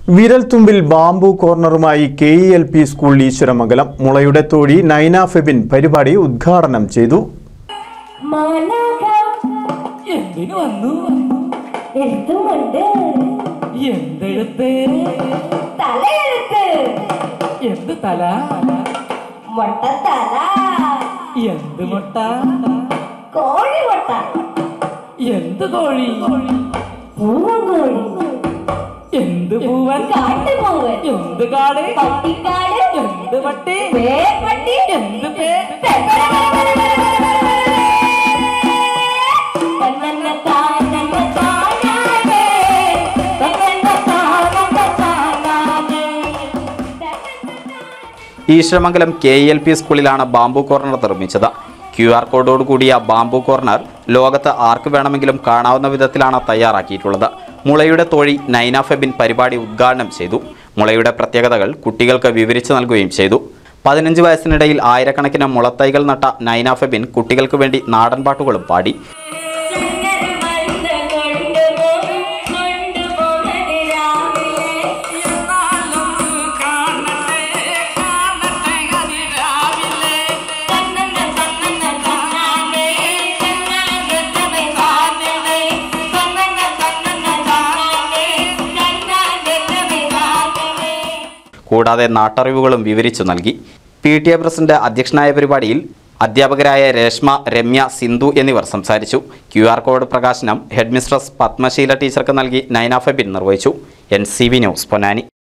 വിരൽത്തുമ്പിൽ ബാംബു കോർണറുമായി K E L P school Eeshwaramangalam മുളയുടെ തോഴി നൈന ഫെബിൻ പരിപാടി ഉദ്ഘാടനം ചെയ്തു മാലാഖ എന്തിനു വന്നു എഴുത്തുമുണ്ട് എന്തെഴുത്ത് തലയെഴുത്ത് എന്ത് തല മൊട്ടത്തല എന്ത് മുട്ട കോഴി മുട്ട എന്ത് കോഴി പൂവങ്കോഴി എന്ത് പൂവൻ കാട്ടുപൂവൻ എന്ത് കാട് പട്ടിക്കാട് എന്ത് പട്ടി പേപ്പട്ടി എന്ത് പേ തന്നന്ന താനന്ന താനാനേ, തന്നന്ന താനന്ന താനാനേ. ഈശ്വരമംഗലം കെ എൽ പി സ്കൂളിലാണ് ബാംബു കോർണർ നിർമ്മിച്ചത് ക്യു ആർ കോഡോട് കൂടിയ ബാംബു കോർണർ ലോകത്ത് ആർക്ക് വേണമെങ്കിലും കാണാവുന്ന വിധത്തിലാണ് തയ്യാറാക്കിയിട്ടുള്ളത് മുളയുടെ തോഴി നൈന ഫെബിൻ പരിപാടി ഉദ്ഘാടനം ചെയ്തു മുളയുടെ പ്രത്യേകതകൾ കുട്ടികൾക്ക് വിവരിച്ചു നൽകുകയും ചെയ്തു പതിനഞ്ച് വയസ്സിനിടയിൽ ആയിരക്കണക്കിന് മുളത്തൈകൾ നട്ട നൈന ഫെബിൻ കുട്ടികൾക്ക് വേണ്ടി നാടൻ പാട്ടുകളും പാടി ചങ്ങരമരുന്ന് കൊണ്ടുപോകും, കൊണ്ടുപോകണേ രാവിലെ. തന്നന്ന തന്നന്ന താനാനേ, തന്നാനേ താനേ, തന്നന്ന തന്നന്ന താനാനേ, തന്നാനേ താനേ. കൂടാതെ നാട്ടറിവുകളും വിവരിച്ചു നൽകി പി ടി എ പ്രസിഡന്റ് അധ്യക്ഷനായ പരിപാടിയിൽ അധ്യാപകരായ രേഷ്മ രമ്യ സിന്ധു എന്നിവർ സംസാരിച്ചു ക്യു ആർ കോഡ് പ്രകാശനം ഹെഡ് മിസ്ട്രസ് പത്മശീല ടീച്ചർക്ക് നൽകി നൈന ഫെബിൻ നിർവഹിച്ചു N C V news Ponnani